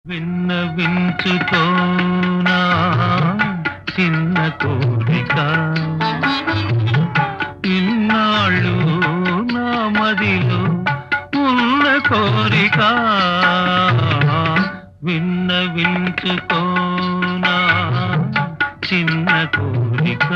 విన్నవించుకోనా చిన్న కోరిక ఇన్నాళ్ళు నా మదిలో ఉన్న కోరిక విన్నవించుకోనా చిన్న కోరిక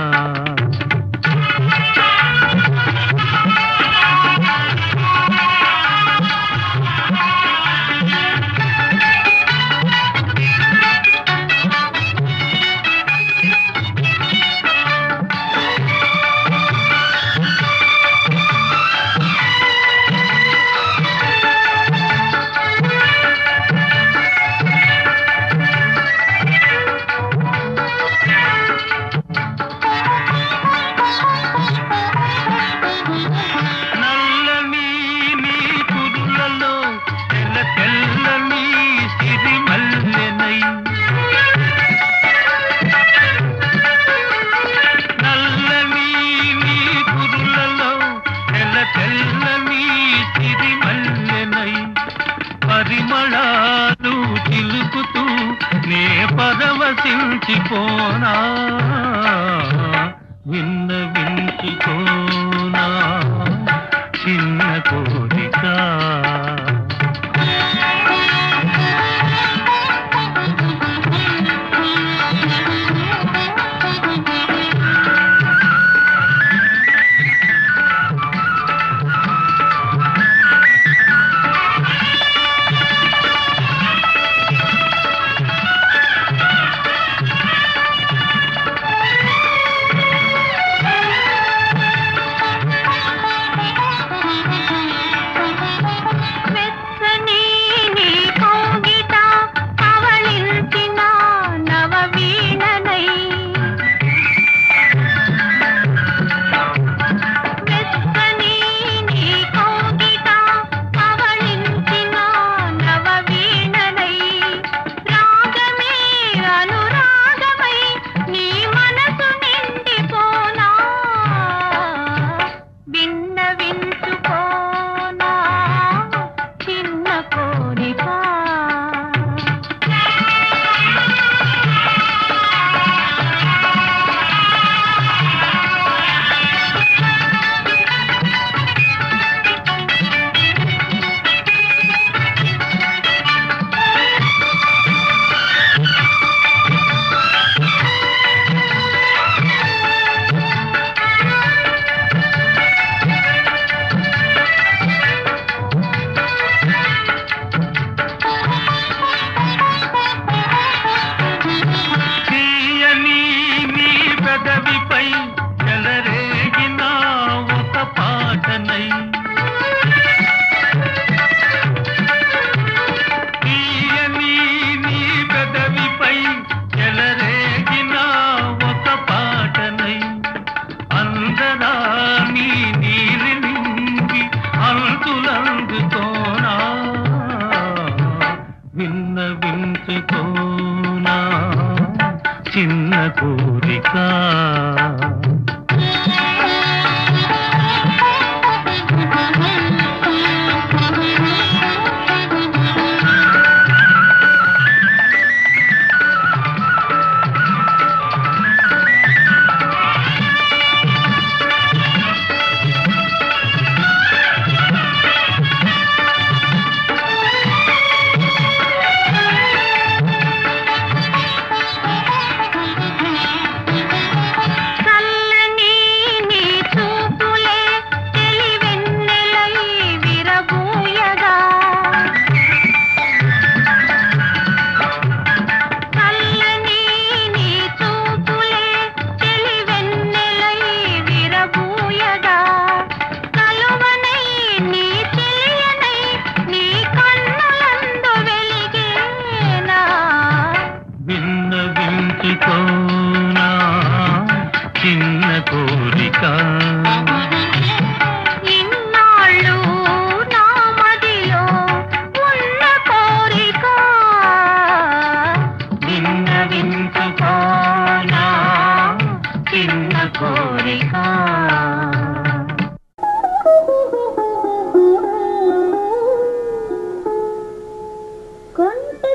నల్లని నీ కురులలో తెల్ల తెల్లని సిరిమల్లెనై నల్లని నీ కురులలో తెల్ల తెల్లని సిరిమల్లెనై పరిమళాలు చిలుకుతూ నే పరవశించిపోనా విన్న వించుకోనా చిన్న కోరిక వెచ్చని నీ కౌగిట పవళించిన నవవీణనై వెచ్చని నీ కౌగిట పవళించిన నవవీణనై రాగమే అనురాగమై నీ మనసు నిండిపోనా విన్నవించుకోనా చిన్న కోరిక తీయని నీ పెదవిపై చెలరేగిన ఒక పాటనై తీయని నీ పెదవిపై చెలరేగిన ఒక పాటనై అందరా నీ నీలి నింగి అంతులందుకోనా విన్న వించుకోనా చిన్న కోరిక చల్లని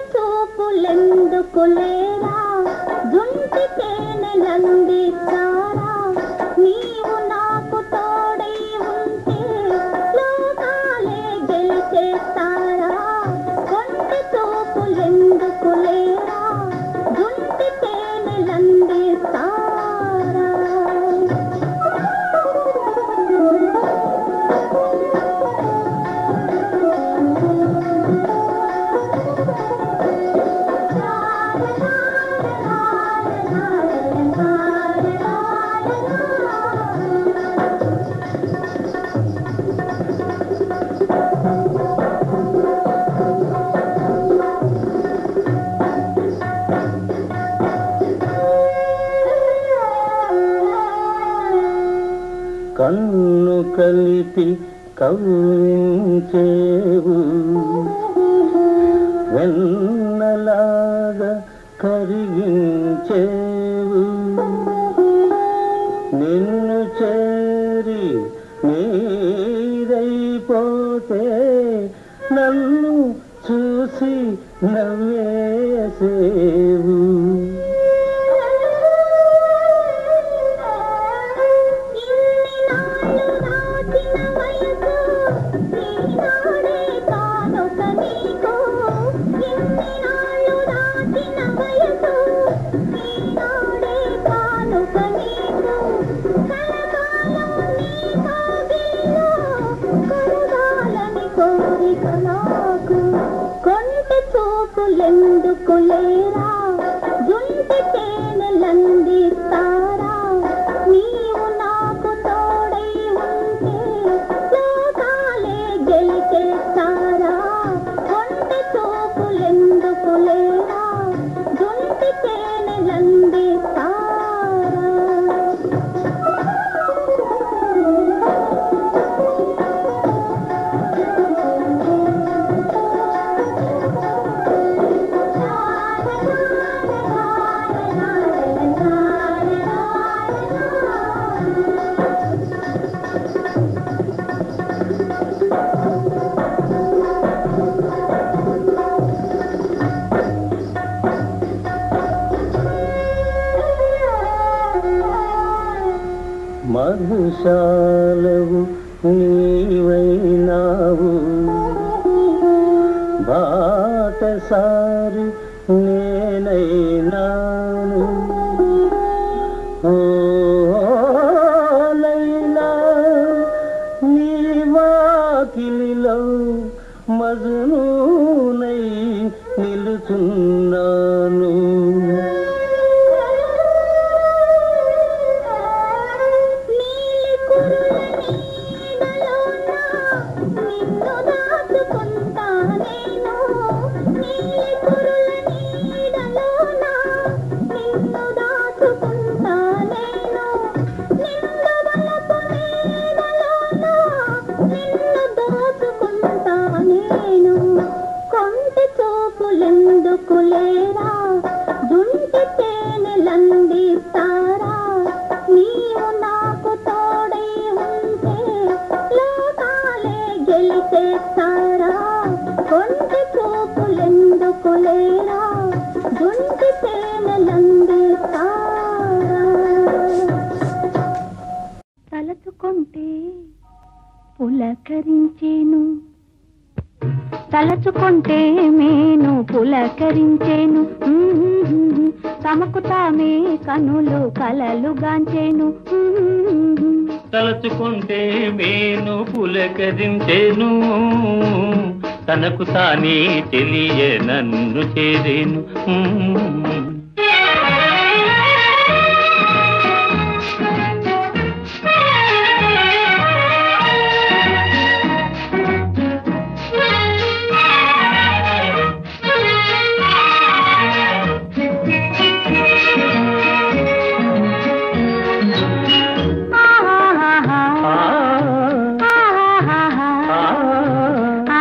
చూపులెందుకు లేరా జుంటి తేనెలందిస్తారా నీవు నాకు తోడై ఉంటే లోకాలే గెలిచేస్తారా కొంటి చూపులెందుకు లేరా జుంటి తేనెలందిస్తారా కన్ను కలిపి కవ్వించేవు వెన్నలాగా కరిగించేవు నిన్ను చేరి నీరైపోతే నన్ను చూసి నవ్వేసేవు ఇన్ని నాళ్ళు దాటిన వయసు ఈనాడే కానుక నీకు ఇన్ని నాళ్ళు దాటిన వయసు ఈనాడే కానుక నీకు కలకాలం నీ కాగిలో కరగాలని కోరిక నాకు కొంటి చూపులెందుకు లేరా జుంటి తేనెలందిస్తారా నీవు నాకు తోడై ఉంటే లోకాలే గెలిచేస్తారా కొంటి చూపులెందుకు లేరా జుంటి మధుశాలవు నీవైనావు బాటసారి నేనైనాను ఓ లైలా నీ వాకిలిలో మజనూనై నిలుచున్నాను నీలి కురుల నీడలోన నిన్ను దాచుకుంటా నేను నీలి కురుల నీడలోన నిన్ను దాచుకుంటా నేను నిన్ను వలపు నీడలోన నిన్ను దోచుకుంటా నేను కొంటి చూపులెందుకు లేరా దుంటి తేనెలందిస్తారా నీవు నాకు తోడై ఉంటే లోకాలే గెలిచేస్తారా కొంటి చూపులెందుకు లేరా దుంటి తేనెలందిస్తారా తలచుకుంటే పులకరించేను తలచుకుంటే మేను పులకరించేను తమకు తామే కనులు కలలు గాంచేను తలచుకుంటే మేను పులకరించేను తనకు తానే తెలియ నన్ను చేరేను ఆ, ఆ,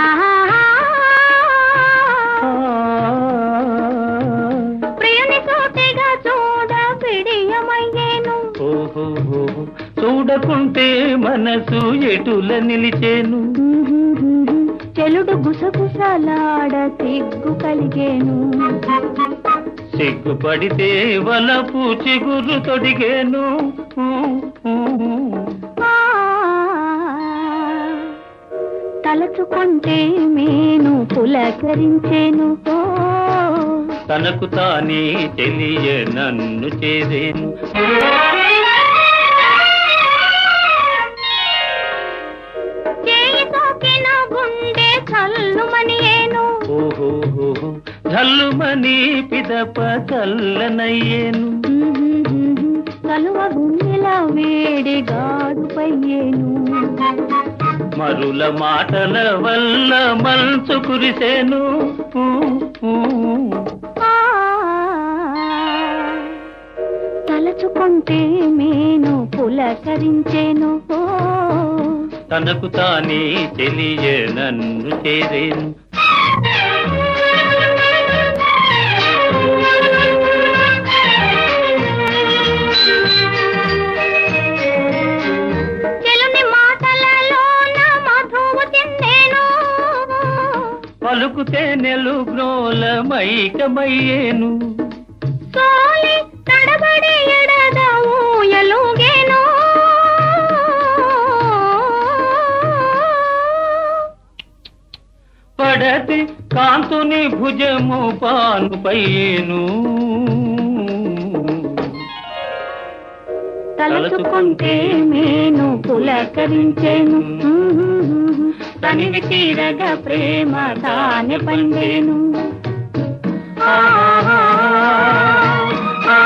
ప్రియుని సోటిగా చూడ పిడియమయ్యేను ఓహో చూడకుంటే మనసు ఎటుల నిలిచేను చెలుడు గుసగుసలాడ సిగ్గు కలిగేను సిగ్గుపడితే వలపు చిగురు తొడిగేను ఆ, తలచుకుంటే మేను పులకరించేను ఓ, తనకు తానే తెలియ నన్ను చేరేను చేయి సోకిన గుండె చల్లుమనియేను ఓహో జల్లుమని పిదప చల్లనయ్యేను కలువ గుండెల వేడి గాడుపయ్యేను మరుల మాటల వల్ల మంచు కురిసేను ఆ, తలచుకుంటే మేను పులకరించేను ఓ, తనకు తానే తెలియ నన్ను చేరేను చెలుని మాటలలోన మధువు తిన్నేను పలుకుతే నెలు గ్రోల మైకమయ్యేను సోలి తడబడి ఎడద ఊయలుగేను పడతి కాంతుని భుజము పాను పయ్యేను తలచుకుంటే మేను పులకరించేను తనివి తీరగా ప్రేమ తానే పండేను ఆ, ఆ, ఆ,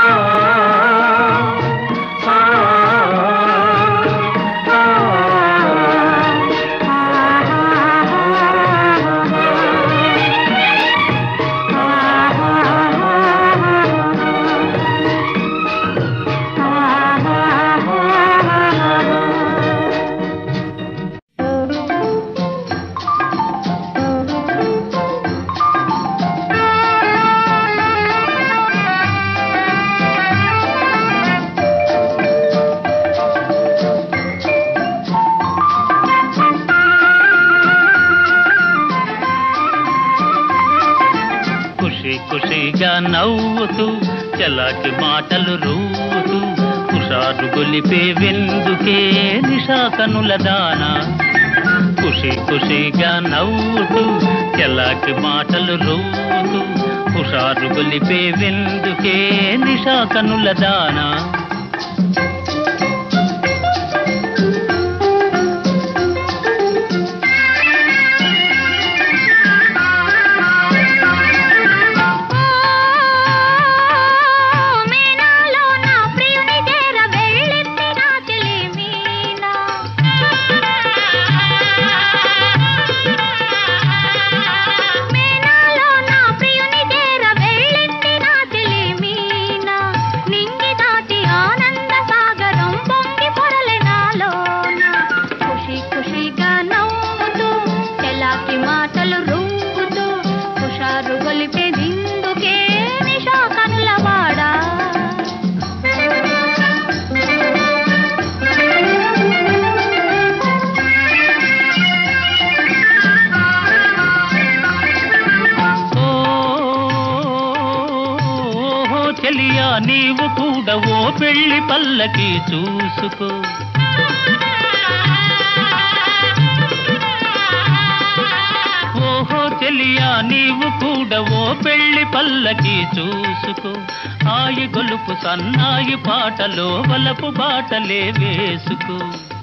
ఖుషి ఖుషిగా నవ్వుతూ చలాకి మాటలు రూతూ హుషారు గొలిపే వెందుకే నిషా కనుల దానా ఖుషి ఖుషిగా నవ్వుతూ చలాకి మాటలు రూతూ హుషారు గొలిపే వెందుకే నిషా కనుల దానా మీనాలో నా ప్రియుని చేర వెళ్ళింది నా చెలి మీనా మీనాలో నా ప్రియుని చేర వెళ్ళింది నా చెలి మీనా నింగి దాటి ఆనంద సాగరం పొంగి పొరలే నాలోన ఖుషి ఖుషిగా నవ్వుతూ చెలాకి మాటలు రుంగుతూ హుషారు గొలిపే దిందుకే నిషా కనులవాడా ఓ చెలియా నీవు కూడా ఓ పెళ్లి పల్లకి చూసుకో ఓహో చెలియా నీవు కూడా ఓ పెళ్లి పల్లకి చూసుకో ఆయి గొలుపు సన్నాయి పాటలో వలపు బాటలే వేసుకో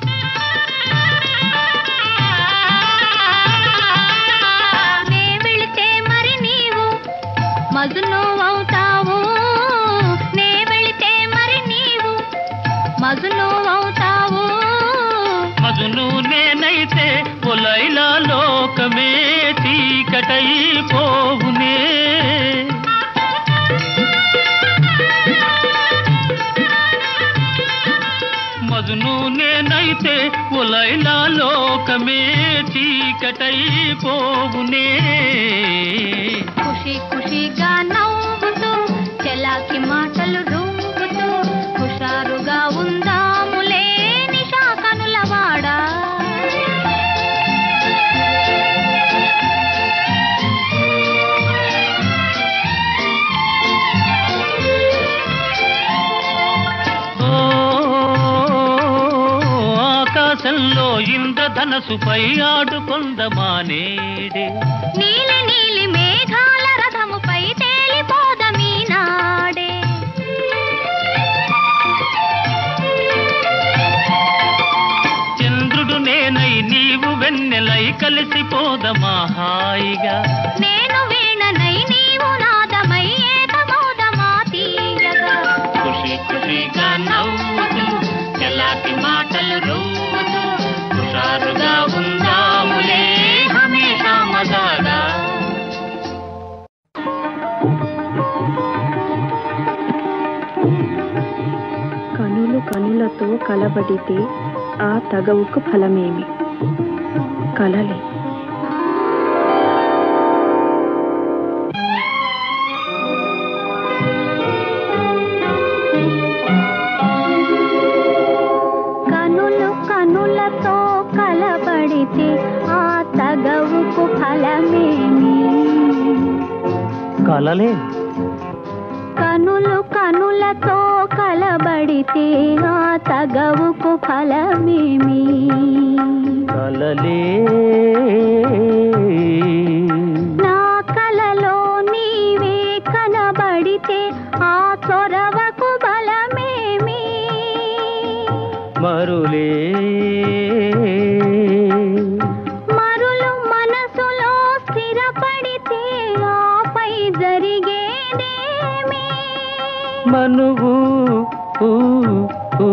నే వెళితే మరి నీవు మజును అవుతావు నే వెళితే మరి నీవు మజును అవుతావు మజును నేనైతే పొలైలా లోకమే చీకటై పోవునే మజును నేనైతే పొలైలా లోకమే చీకటై పోవునే ఖుషి ఖుషిగా నవ్వుతూ చెలాకి మాటలు రూపుతూ హుషారుగా ఉందాములే నిషా కనులవాడా ఇంద్రధనసుపై ఆడుకొందమా నేడే నీలి నీలి మేఘాల రథముపై తేలిపోదమీ నాడే చంద్రుడు నేనై నీవు వెన్నెలై కలిసిపోదమా హాయిగా నేను వీణనై నీవు నాదమై ఏకమోదమా తీయగా ఖుషి ఖుషిగా నవ్వుతూ ఎలాంటి మాటలు నవ్వుతూ హుషారుగా ఉందాములే హమేషా మజాగా కనులు కనులతో కలబడితే ఆ తగవుకు ఫలమేమి కలలే కనులు కనులతో కలబడితే ఆ తగవుకు ఫలమేమి కలలే కనులు కనులతో కలబడితే ఆ తగవుకు ఫలమేమి కలలే నా కలలో నీవే కనబడితే ఆ చొరవకు బలమేమి మరులే మరులు మనసులో స్థిరపడితే ఆపై జరిగేదేమి మనువు ఊ, ఊ.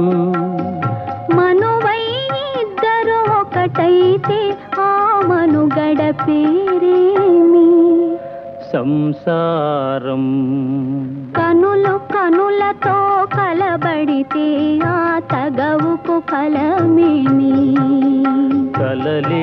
మనువై ఇద్దరు ఒకటైతే ఆ మనుగడ పేరేమి సంసారం కనులు కనులతో కలబడితే ఆ తగవుకు ఫలమేమి కలలే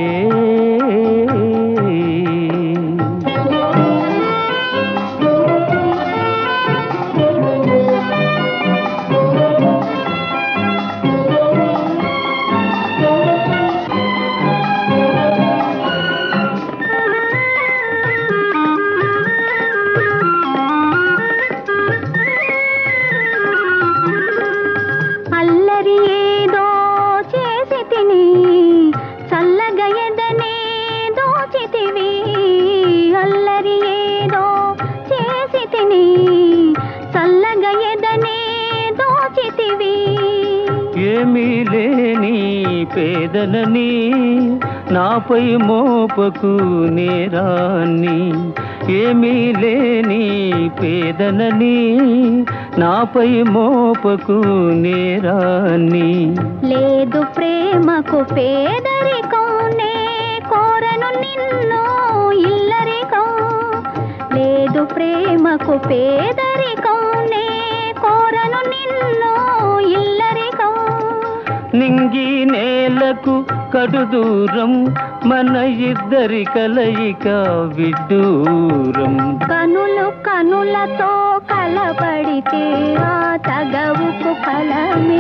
అల్లరి ఏదో చేసి తిని చల్లగా ఎదనే దోచితివి అల్లరి ఏదో చేసి తిని చల్లగా ఎదనే దోచితివి ఏమీ లేని పేదనని నాపై మోపకు నేరాన్ని ఏమీ లేని పేదనని నాపై మోపకు నేరాన్ని లేదు ప్రేమకు పేదరికం నే కోరను నిన్ను ఇల్లరికం లేదు ప్రేమకు పేదరికం నే కోరను నిన్ను ఇల్లరికం నింగి నేలకు కడు దూరం మన ఇద్దరి కలయిక విడ్డూరం కనులు కనులతో కలబడితే ఆ తగవుకు ఫలమే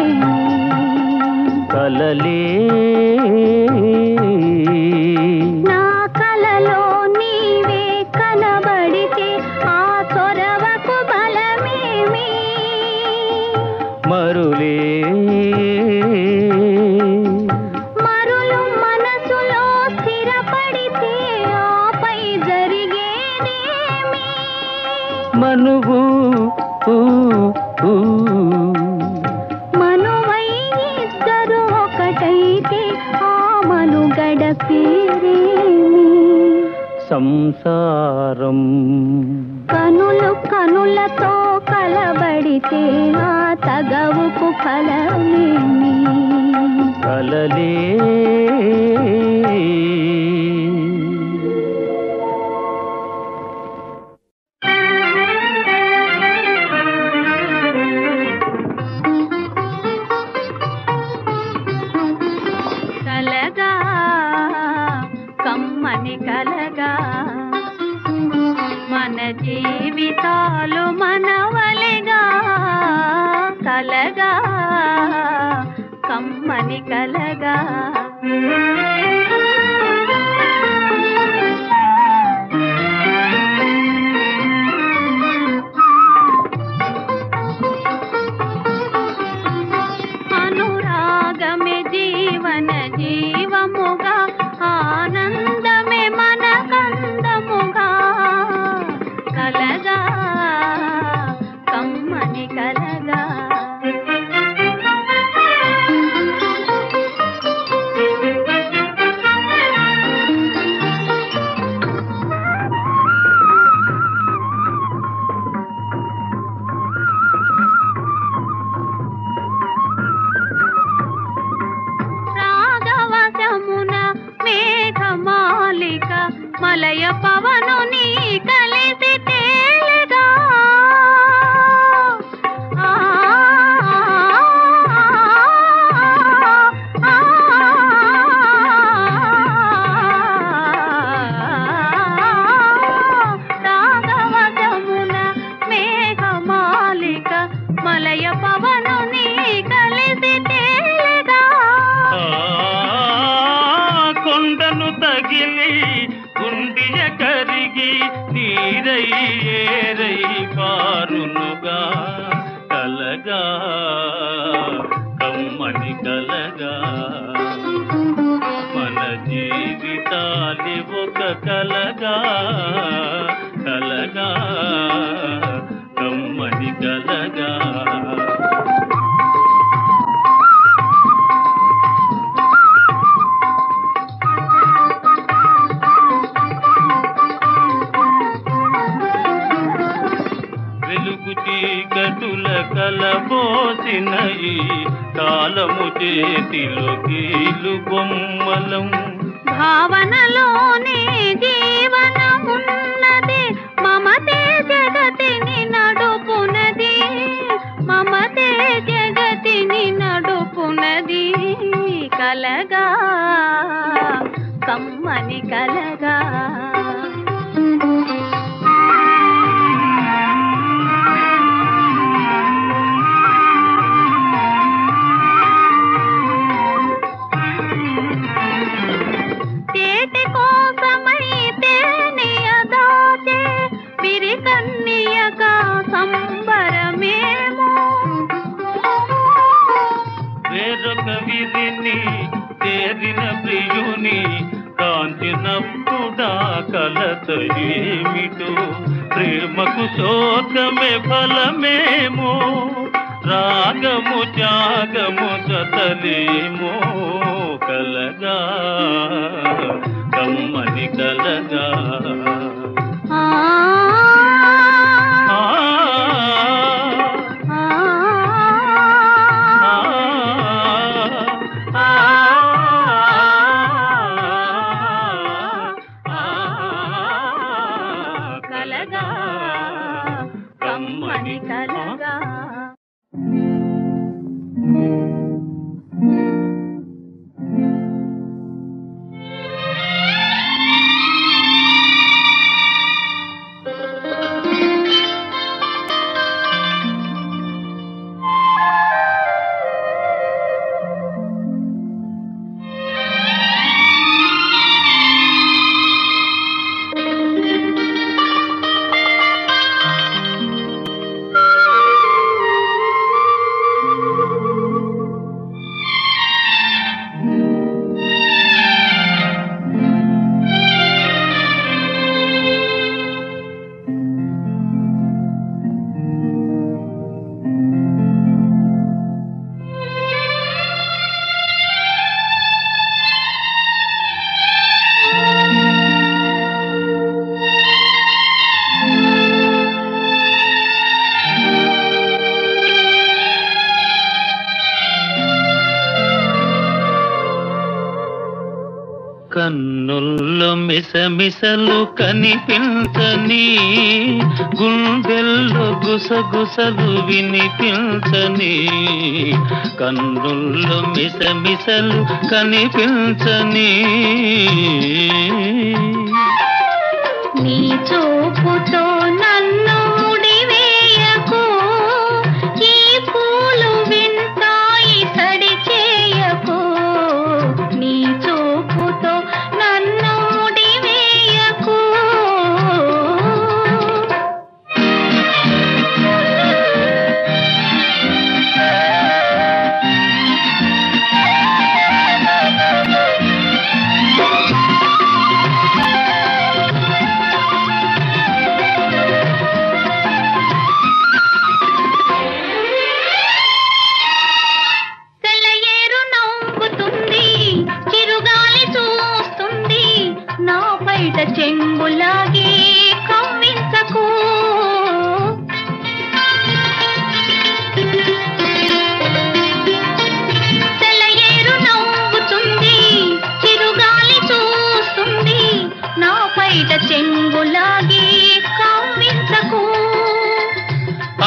కలలే నా కలలో నీవే కనబడితే ఆ చొరవకు బలమేమి మరులే మరులు మనసులో స్థిరపడితే ఆపై జరిగేదేమి మనువు ఊ, ఊ. మనువై ఇద్దరు ఒకటైతే ఆ మనుగడ పేరేమి సంసారం కనులు కనులతో కలబడితే ఆ తగవుకు ఫలమేమి కలలే కలగా కమ్మని కలగా మన జీవితాలు మనవలెగా కలగా కమ్మని కలగా అనురాగమే జీవన జీ కలగా కమ్మని కలగా రాగవశమున మేఘమాలిక మలయ పవనుని కలిసి తేలగా ఆ, ఆ, రాగవశమున మేఘమాలిక మలయ పవనుని కలిసి తేలగా ఆ కొండను తగిలి గుండియ కరిగి నీరై ఏరై పారునుగా కలగా కమ్మని కలగా మన జీవితాలి ఒక కలగా కలగా కమ్మని కలగా వెలుగు చీకటుల కలబోసిన ఈ కాలము చేతిలో కీలు బొమ్మలం భావనలోనే జీవనమున్నది మమతే జగతిని నడుపునది మమతే జగతిని నడుపునది కలగా కమ్మని కలగా తేటి కోసమై తేనియ దాచే విరికన్నియగా సంబరమేమో వేరొక విధిని చేరిన ప్రియుని కాంచినప్పుడా కలత ఏమిటో ప్రేమకు శోకమే ఫలమేమో రాగము త్యాగము జతలేమో కలగా కమ్మని కలగా ఆ ఆ, ఆ, ఆ, ఆ, కలగా కమ్మని కలగా కన్నుల్లో మిసమిసలు కనిపించని గుండెల్లో గుసగుసలు వినిపించని కన్నుల్లో మిసమిసలు కనిపించని నీ చూపుతో నన్ను ముడివేయకు ఈ పూలు వింటాయి సడి చేయకు నీ చూపుతో నన్ను ముడివేయకు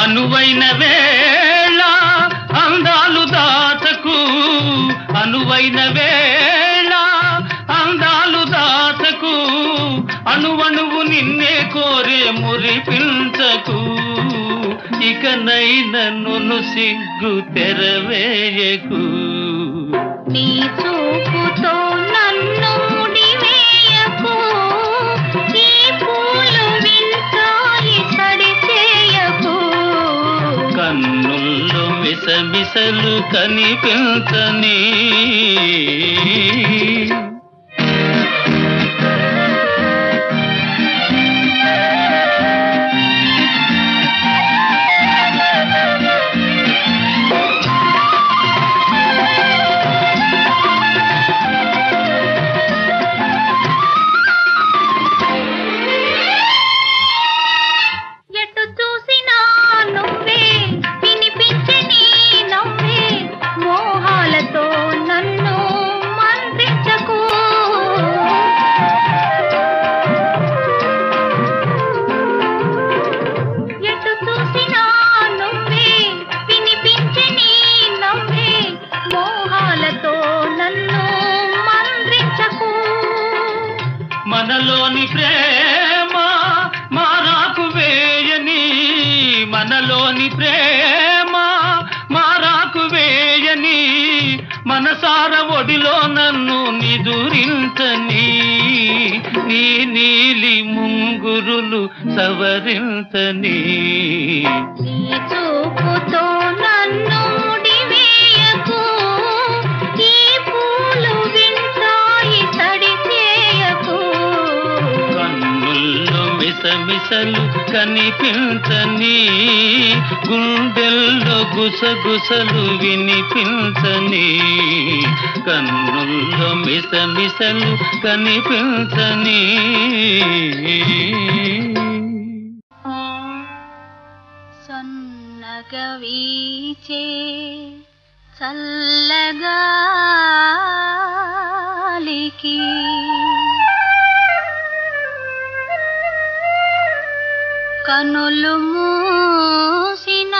అనువైన వేళ అందాలు దాచకు అనువైన వేళ అందాలు దాచకు అణువణువు నిన్నే కోరే మురిపించకు ఇకనైన నును సిగ్గు తెరవేయకు నీ చూపుతో నన్ను ముడివేయకు ఈ పూలు వింతాయి సడి చేయకు కన్నుల్లో మిసమిసలు కనిపించని ఎటు చూసినా నువ్వే వినిపించే నీ నవ్వే మోహాలతో నన్ను మంత్రించకు ఎటు చూసినా నువ్వే వినిపించే నీ నవ్వే మోహాలతో నన్ను మంత్రించకు మనలోని ప్రేమ మారాకు వేయని మనలోని ప్రేమ మారాకు వేయని మనసార ఒడిలో నన్ను నిదురించని నీ నీలి ముంగురులు సవరించని నీ చూపుతో నన్ను ముడివేయకు ఈ పూలు వింటాయి తడి చేయకు కన్నుల్లో మిసమిసలు కనిపించని గుండెల్లో గుసగుసలు వినిపించని కన్నుల్లో మిసమిసలు కనిపించని సన్నగా వీచే చల్లగాలికి కనులు మూసిన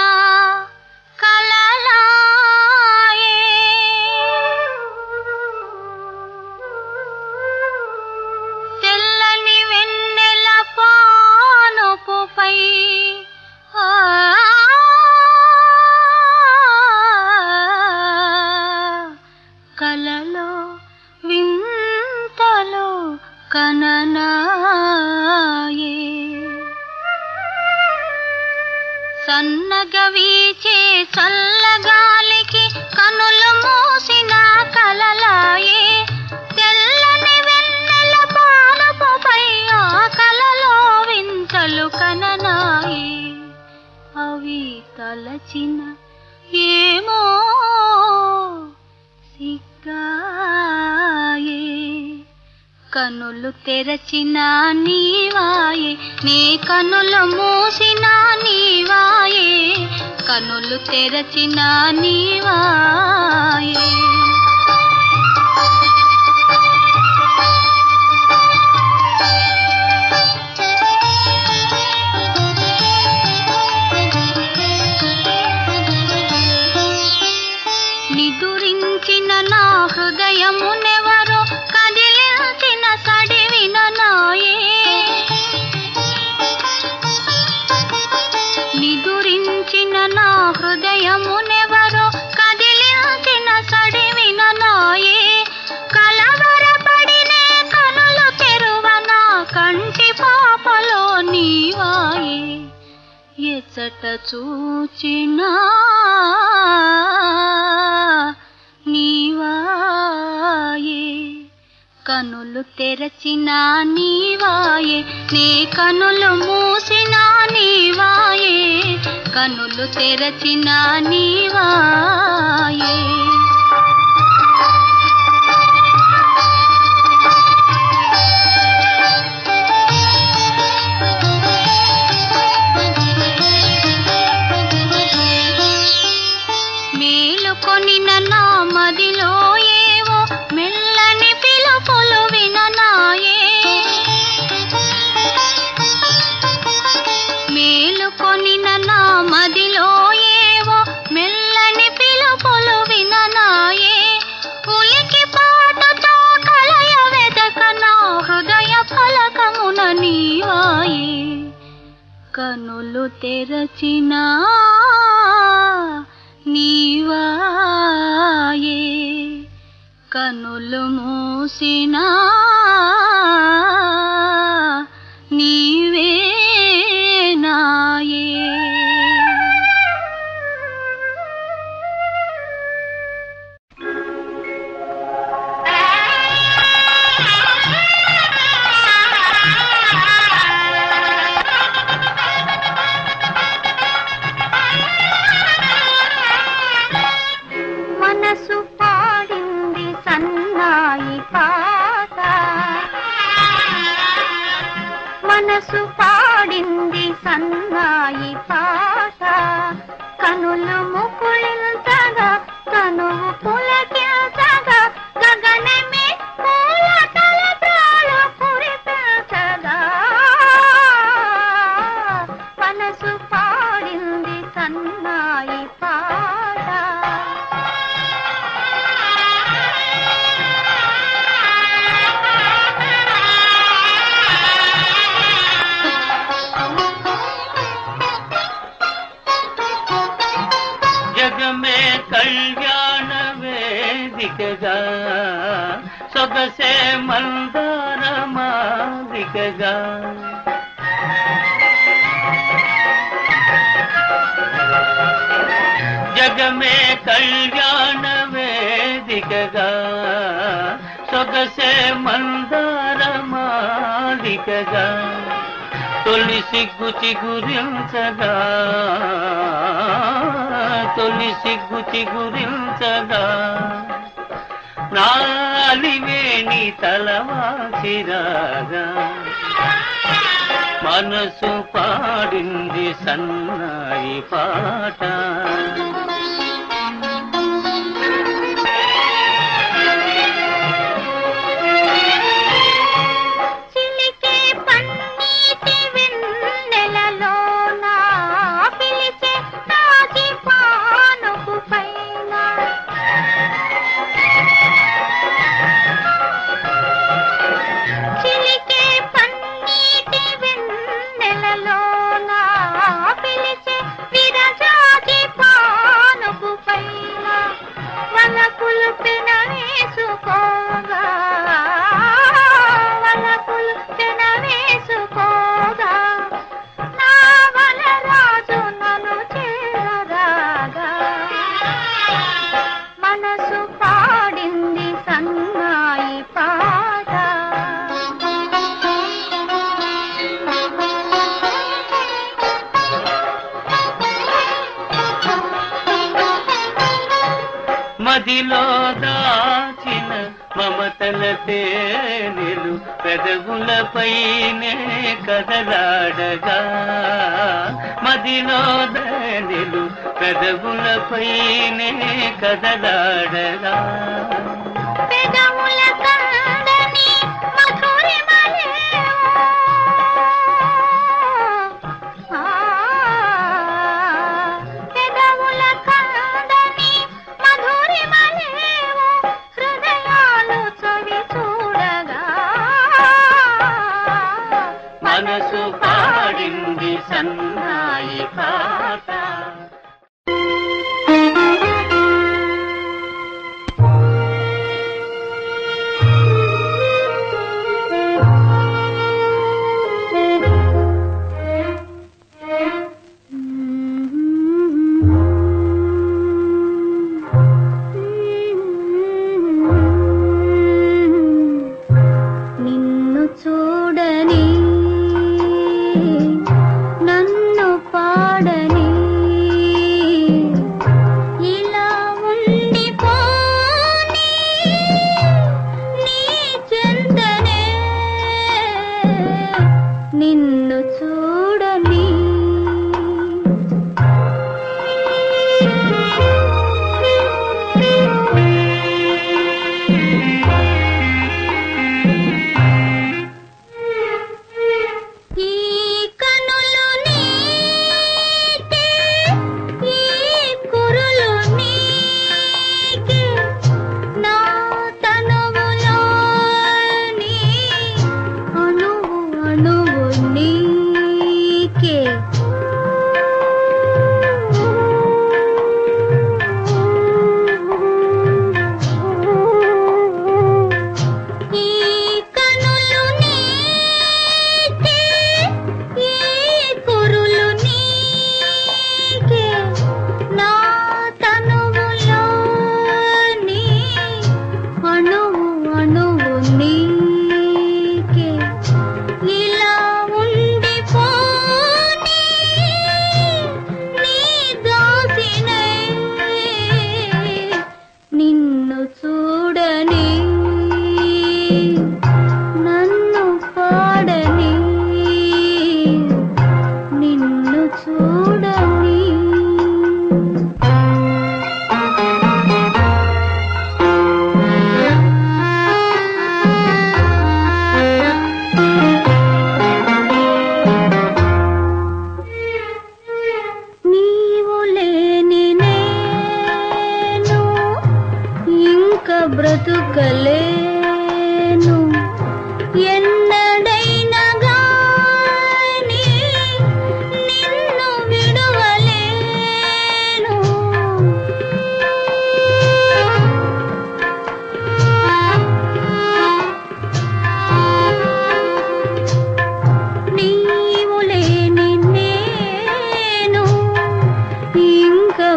కలలాయే తెల్లని వెన్నెల పానుపుపై ఆ కలలో వింతలో కననాయే సన్నగా వీచే చల్లగాలికి కనులు మూసిన కలలాయే తెల్లని వెన్నెల పాలపుపై ఆ కలలో వింతలు కననాయే అవి తలచిన ఏమో సిగ్గాయే కనులు తెరచిన నీవాయే నీ కనులు మూసిన నీవాయే కనులు తెరచిన నీవాయే నిదురించిన నా హృదయమునెవరో కదిలించిన సడివిన నాయే నిదురించిన నా హృదయమునెవరో కదిలించిన సడివిన నాయే కలవరపడినే కనులు తెరువన కంటి పాపలో నీవాయే ఎచ్చట చూచినా నీవాయే కనులు తెరచిన నీవాయే నీ కనులు మూసిన నీవాయే కనులు తెరచిన నీవాయే మేలుకొనిన నా మదిలో ఏవో మెల్లని పిలుపులు విననాయే మేలుకొనిన నా మది కనులు తెరచినా నీవాయే కనులు మూసినా నీవే నాయే మనసు పాడింది సన్నాయి పాట మనసు పాడింది సన్నాయి పాట కనులు ముకుళించగా కనువు పులకించగా గగనమే పూల తలబ్రాలు కురిపించగా మనసు పాడింది సన్నాయి పాట జగమే కళ్యాణ వేదికగా సొగసే మందార మాదికగా జగమే కళ్యాణ వేదికగా సొగసే మందార మాదికగా తొలి సిగ్గు చిగురించగా తొలి సిగ్గు చిగురించగా నాలివేణి తలవాసిరాగా మనసు పాడింది సన్నాయి పాట చిలికే పన్నీటి వెన్నెలలోన పిలిచే తాజి పానుపు పైన చిలికే పన్నీటి వెన్నెలలోన పిలిచే విరజాజి పానుపు పైన వలపులు పెనవేసుకోగా వలపులు పెనవేసుకోగా నా వలరాజు నన్ను చేరరాగా మనసు పాడింది సన్నాయి పాట మదిలో దాచిన మమతల తేనెలు పెదవులపైనే కదలాడగా మదిలో దానెలు పెదవులపైనే కదలాడగా పెదవుల కందని మధురిమలేవో. ఆ, పెదవుల కందని మధురిమలేవో. హృదయాలు చవి చూడగా మనసు పాడింది సన్నాయి పాట నిన్ను చూడని నన్ను పాడని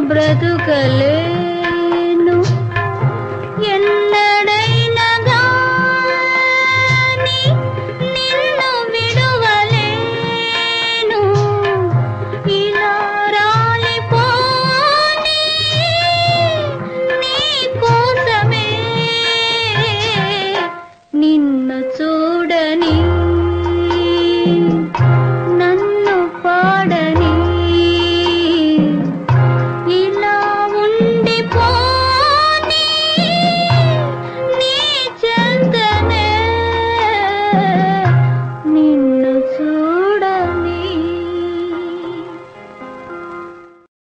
బ్రతుకలే